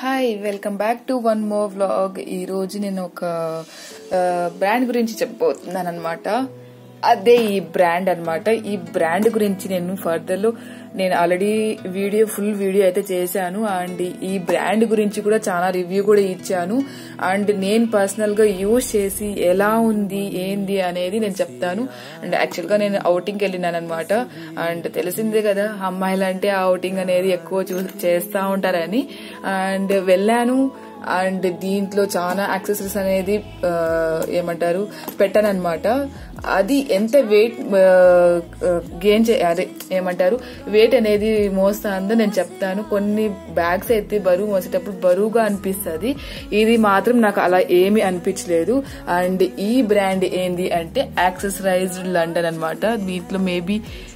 Hi welcome back to one more vlog ఈ రోజు నేను ఒక బ్రాండ్ గురించి చెప్పబోతున్నాను అనమాట అదే ఈ బ్రాండ్ అన్నమాట ఈ బ్రాండ్ గురించి నేను ఫర్దర్ లో నేను ఆల్రెడీ వీడియో ఫుల్ వీడియో అయితే చేశాను అండ్ ఈ బ్రాండ్ గురించి కూడా చాలా రివ్యూ కూడా ఇచ్చాను అండ్ నేను పర్సనల్ గా యూజ్ చేసి ఎలా ఉంది ఏంది అనేది నేను చెప్తాను అండ్ యాక్చువల్ గా నేను అవుటింగ్కి వెళ్ళినాను అనమాట అండ్ తెలిసిందే కదా అమ్మాయిలు అంటే అవుటింగ్ అనేది ఎక్కువ చూ చేస్తా ఉంటారని అండ్ వెళ్ళాను అండ్ దీంట్లో చాలా యాక్సెసరీస్ అనేది ఆ, ఏమంటారు పెట్టాను అనమాట అది ఎంత వెయిట్ గెయిన్ చే అదే ఏమంటారు వెయిట్ అనేది మోస్తుందో నేను చెప్తాను కొన్ని బ్యాగ్స్ అయితే బరువు మోసేటప్పుడు బరువుగా అనిపిస్తుంది ఇది మాత్రం నాకు అలా ఏమీ అనిపించలేదు అండ్ ఈ బ్రాండ్ ఏంది అంటే యాక్సెసరైజ్డ్ లండన్ అనమాట దీంట్లో మేబీ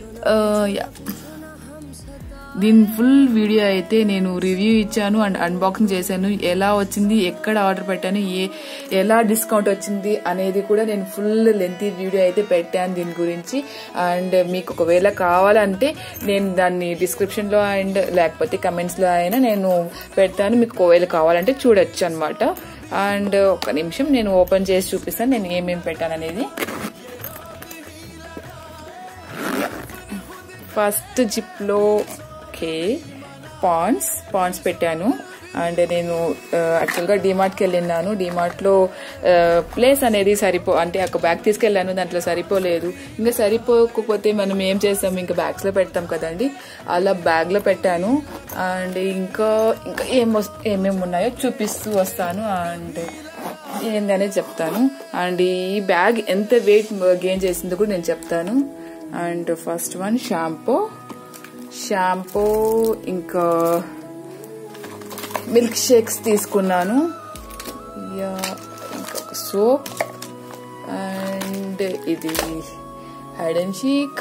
దీని ఫుల్ వీడియో అయితే నేను రివ్యూ ఇచ్చాను అండ్ అన్బాక్సింగ్ చేశాను ఎలా వచ్చింది ఎక్కడ ఆర్డర్ పెట్టాను ఏ ఎలా డిస్కౌంట్ వచ్చింది అనేది కూడా నేను ఫుల్ లెంతీ వీడియో అయితే పెట్టాను దీని గురించి అండ్ మీకు ఒకవేళ కావాలంటే నేను దాన్ని డిస్క్రిప్షన్ లో అండ్ లేకపోతే కమెంట్స్ లో అయినా నేను పెడతాను మీకు ఒకవేళ కావాలంటే చూడొచ్చు అనమాట అండ్ ఒక నిమిషం నేను ఓపెన్ చేసి చూపిస్తాను నేను ఏమేమి పెట్టాను అనేది ఫస్ట్ జిప్లో ఓకే పాన్స్ పాన్స్ పెట్టాను అండ్ నేను యాక్చువల్గా డిమార్ట్కి వెళ్ళినాను డిమార్ట్లో ప్లేస్ అనేది సరిపో అంటే ఒక బ్యాగ్ తీసుకెళ్ళాను దాంట్లో సరిపోలేదు ఇంకా సరిపోకపోతే మనం ఏం చేస్తాం ఇంకా బ్యాగ్స్లో పెడతాం కదండి అలా బ్యాగ్లో పెట్టాను అండ్ ఇంకా ఇంకా ఏం వస్- ఏమేమి ఉన్నాయో చూపిస్తూ వస్తాను అండ్ ఏందనేది చెప్తాను అండ్ ఈ బ్యాగ్ ఎంత వెయిట్ గెయిన్ చేసిందో కూడా నేను చెప్తాను and first one shampoo shampoo ఇంకా మిల్క్ షేక్స్ తీసుకున్నాను యా ఇంకా సోప్ అండ్ ఇది హైడ్ అండ్ షీక్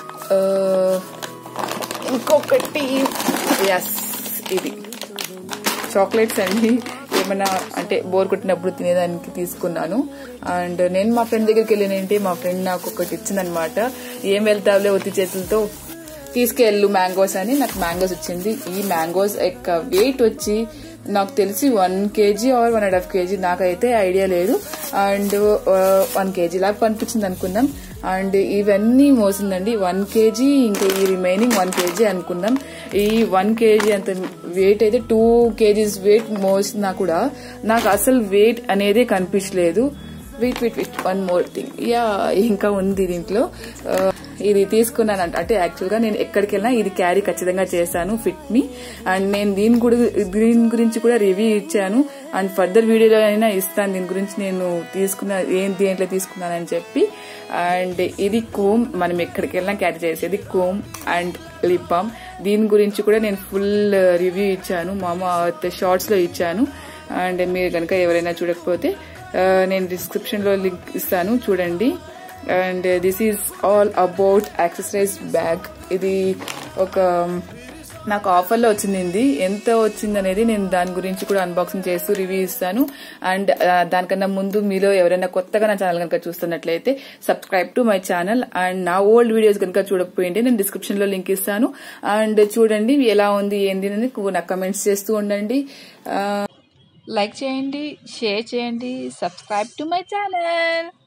ఇంకొకటి ఎస్ ఇది చాక్లెట్స్ అండి ఏమైనా అంటే బోర్ కొట్టినప్పుడు తినేదానికి తీసుకున్నాను అండ్ నేను మా ఫ్రెండ్ దగ్గరికి వెళ్ళినంటే మా ఫ్రెండ్ నాకు ఒకటి ఇచ్చిందనమాట ఏం వెళ్తావులే ఒత్తి చేతులతో తీసుకెళ్ళు మ్యాంగోస్ అని నాకు మ్యాంగోస్ వచ్చింది ఈ మ్యాంగోస్ యొక్క వెయిట్ వచ్చి నాకు తెలిసి one KG or one and half KG నాకైతే ఐడియా లేదు అండ్ వన్ కేజీ లాగా కనిపించింది అనుకుందాం అండ్ ఇవన్నీ మోసిందండి వన్ కేజీ ఇంకా ఈ రిమైనింగ్ వన్ కేజీ అనుకుందాం ఈ వన్ కేజీ అంత వెయిట్ అయితే టూ కేజీస్ వెయిట్ మోసినా కూడా నాకు అసలు వెయిట్ అనేది కనిపించలేదు weight weight weight one more thing yeah ఇంకా ఉంది దీంట్లో ఆ, ఇది తీసుకున్నానంట అంటే యాక్చువల్ గా నేను ఎక్కడికి వెళ్ళినా ఇది క్యారీ ఖచ్చితంగా చేశాను ఫిట్ మీ అండ్ నేను దీని కూడా దీని గురించి కూడా రివ్యూ ఇచ్చాను అండ్ ఫర్దర్ వీడియోలో అయినా ఇస్తాను దీని గురించి నేను తీసుకున్న ఏం దేంట్లో తీసుకున్నానని చెప్పి అండ్ ఇది కోమ్ మనం ఎక్కడికి వెళ్ళినా క్యారీ చేసేది కోమ్ అండ్ లిప్ బామ్ దీని గురించి కూడా నేను ఫుల్ రివ్యూ ఇచ్చాను మామ షార్ట్స్ లో ఇచ్చాను అండ్ మీరు కనుక ఎవరైనా చూడకపోతే ఆ, నేను డిస్క్రిప్షన్ లో లింక్ ఇస్తాను చూడండి and this is all about accessories bag ఇది ఒక నాకు ఆఫర్లో వచ్చింది ఇది. ఎంత వచ్చింది అనేది నేను దాని గురించి కూడా అన్బాక్సింగ్ చేస్తూ రివ్యూ ఇస్తాను అండ్ ఆ, దానికన్నా ముందు మీలో ఎవరైనా కొత్తగా నా ఛానల్ కనుక చూస్తున్నట్లయితే subscribe to my channel and నా ఓల్డ్ వీడియోస్ కనుక చూడకపోయింటే నేను డిస్క్రిప్షన్ లో లింక్ ఇస్తాను అండ్ చూడండి ఎలా ఉంది ఏంది అని నాకు కమెంట్స్ చేస్తూ ఉండండి ఆ, లైక్ చేయండి షేర్ చేయండి సబ్స్క్రైబ్ టు మై ఛానల్